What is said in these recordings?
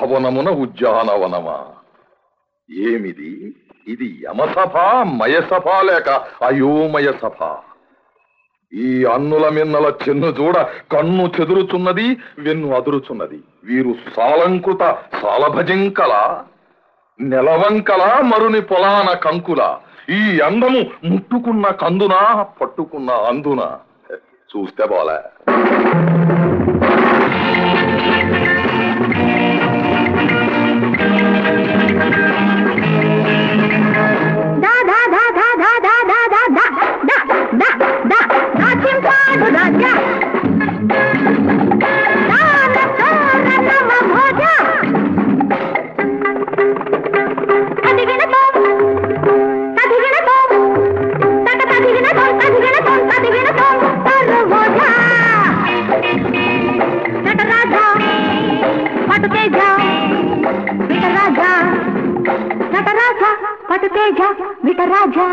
భవనమున ఉద్యానవనమా ఏమిది ఇది యమసభ మయసభ లేక అయోమయ సభ ఈ అన్నుల మిన్నల చెన్ను చూడ కన్ను చెదురుచున్నది వెన్ను అదురుచున్నది వీరు సాలంకృత సాలభజింకల నెలవంకల మరుని పొలాన కంకుల ఈ అందము ముట్టుకున్న కందున పట్టుకున్న అందున చూస్తే పోలే దా దా దా దా దా దా దా దా దా దా దా దా దాచింపాడు రాజా దాన కారణమ భోజ తదిగినతో తదిగినతో తక తదిగినతో తదిగినతో తదిగినతో తరువోజ నటరాజా పటుతేజ విటరాజా నటరాజ పటుతేజ విటరాజా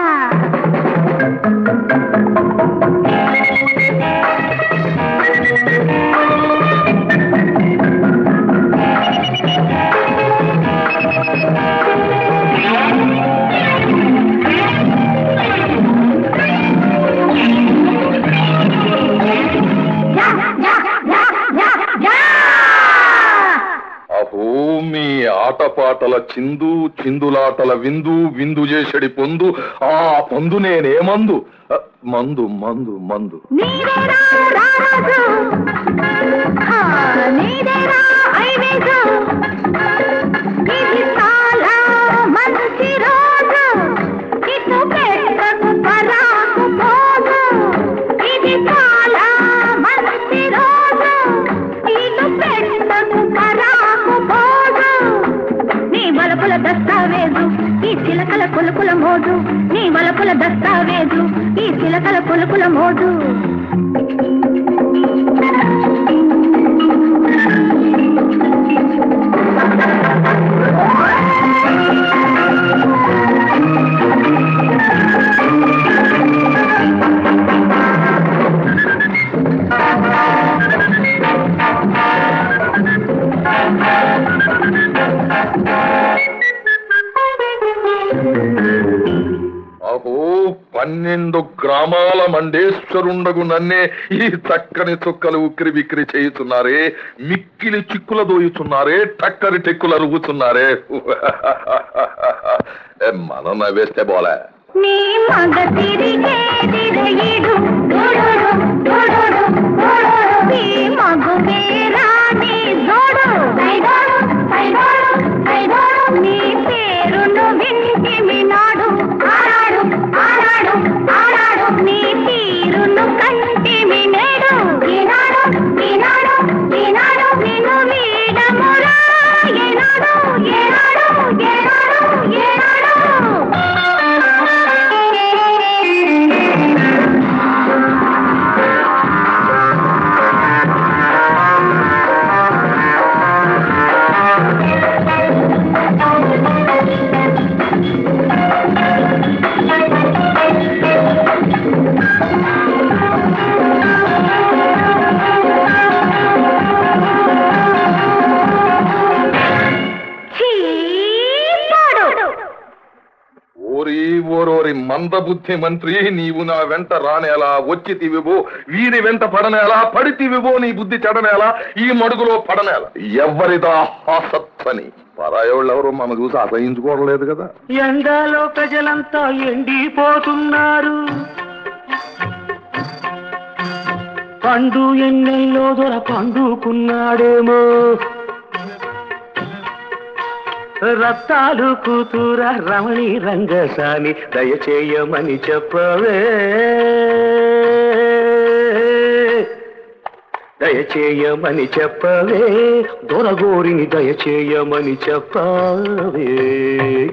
యా యా యా యా యా అహో మీ ఆటపాటల చిందు చిందులాటల విందు విందు చేసడి పొందు ఆ పొందు నేనే మందు అ, మందు మందు మందు నీదేరా రారాజు ఆ, నీదేరా ఐవేజు ఇది చాలా మంచి రోజు ఇటు పెట్టకు పరాకు పోదు ఇది చాలా మంచి రోజు ఇటు పెట్టకు పరాకు పోదు నీ వలపుల దస్తావేజు ఈ చిలకల కొలుకుల మోజు నీ వలపుల దస్తావేజు ఈ చిలకల కొలుకుల మోజు అహో పన్నెండు గ్రామాల మండేశ్వరుండగు నన్నే ఈ చక్కని చుక్కలు ఉక్కిరి బిక్కిరి చేయుచున్నారే మిక్కిలి చిక్కుల దోయుచున్నారే టక్కరి టెక్కుల రుగుచున్నారే ఏ, మనం నవ్వేస్తే బోలే నీ మగ తిరిగేదిరయిడు దొడడు దొడడు దొడడు నీ మగువేరా నీ జోడు ఐదోడు ఐదోడు ఐదోడు నీ పేరును వింటి వినాడు ఆడాడు ఆడాడు ఆడాడు నీ తీరును కంటి వినేడు ఈనాడు ఈనాడు ఈనాడు నిన్ను వీడమురా ఏనాడు ఏనాడు ఏనాడు ఏనాడు చీపాడు ఓరి ఓరోరి మందబుద్ధి మంత్రి నీవు నా వెంట రానేలా వచ్చి తివిబో వీరి వెంట పడనేలా పడితివిబో నీ బుద్ధి చెడనేలా ఈ మడుగులో పడనేలా ఎవరిదా హాసత్వని పరాయోళ్ళెవరూ మన చూసి అసహించుకోవడం లేదు కదా ఎండలో ప్రజలంతా ఎండిపోతున్నారు పండు ఎన్నెల్లో దొర పండుకున్నాడేమో రత్తాలు కూతుర రమణి రంగసాని దయచేయమని చెప్పవే దయచేయమని చెప్పవే దొరగోరిని దయచేయమని చెప్పవే